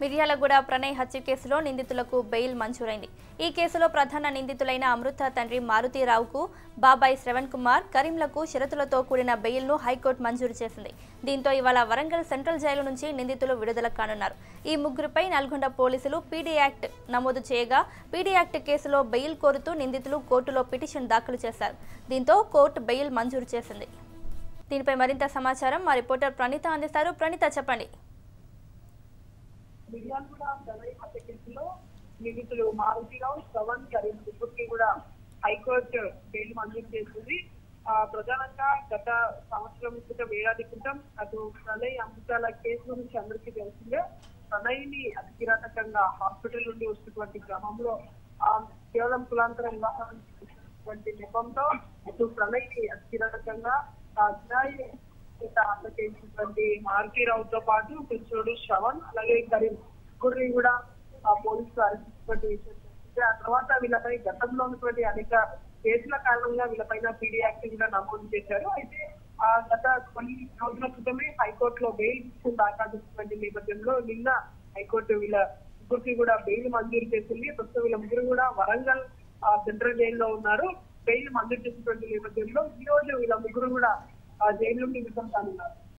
మిర్యాలగూడ ప్రణయ్ హత్య కేసులో నిందితులకు బెయిల్ మంజూరైంది ఈ కేసులో ప్రధాన నిందితులైన అమృత తండ్రి మారుతీరావుకు బాబాయ్ శ్రవణ్ కుమార్ కరీంలకు షరతులతో కూడిన బెయిల్ను హైకోర్టు మంజూరు చేసింది దీంతో ఇవాళ వరంగల్ సెంట్రల్ జైలు నుంచి నిందితులు విడుదల కానున్నారు ఈ ముగ్గురుపై నల్గొండ పోలీసులు పీడీ యాక్ట్ నమోదు చేయగా పీడీ యాక్ట్ కేసులో బెయిల్ కోరుతూ నిందితులు కోర్టులో పిటిషన్ దాఖలు చేశారు దీంతో కోర్టు బెయిల్ మంజూరు చేసింది దీనిపై మరింత సమాచారం మా రిపోర్టర్ ప్రణీత అందిస్తారు ప్రణీత చెప్పండి మిర్యాలగూడ ప్రణయ్ హత్య కేసులో నిందితులు మారుతిరావు శ్రవణ్ కరీం ముగ్గురికి కూడా హైకోర్టు బెయిల్ మంజూరు చేసింది ఆ ప్రధానంగా గత సంవత్సరం క్రితం ఏడాది క్రితం అటు ప్రణయ్ అమృతాల కేసు గురించి అందరికీ తెలిసిందే ప్రణయ్ ని అతి కిరాతకంగా హాస్పిటల్ నుండి వస్తున్నటువంటి క్రమంలో ఆ కేవలం కులాంతర వివాహం చేసినటువంటి నెపంతో అటు ప్రణయ్ ని అతి కిరాతకంగా ఆ కిరాయి హత్య చేసినటువంటి మారుతీరావుతో పాటు కృష్ణుడు శ్రవణ్ అలాగే కరీం ముగ్గురిని కూడా ఆ పోలీసులు అరెస్ట్ చేసినటువంటి విషయం తెలిసిందే. ఆ తర్వాత వీళ్ళపై గతంలో ఉన్నటువంటి అనేక కేసుల కారణంగా వీళ్ళపైన పీడీ యాక్ట్ కూడా నమోదు చేశారు అయితే ఆ గత కొన్ని రోజుల క్రితమే హైకోర్టులో బెయిల్ పిటిషన్ దాఖలు చేసినటువంటి నేపథ్యంలో నిన్న హైకోర్టు వీళ్ళ ముగ్గురికి కూడా బెయిల్ మంజూరు చేసింది ప్రస్తుతం వీళ్ళ ముగ్గురు కూడా వరంగల్ ఆ, సెంట్రల్ జైల్లో ఉన్నారు బెయిల్ మంజూరు చేసినటువంటి నేపథ్యంలో ఈ రోజు వీళ్ళ ముగ్గురు కూడా ఆ జైలు నుండి విడుదల కానున్నారు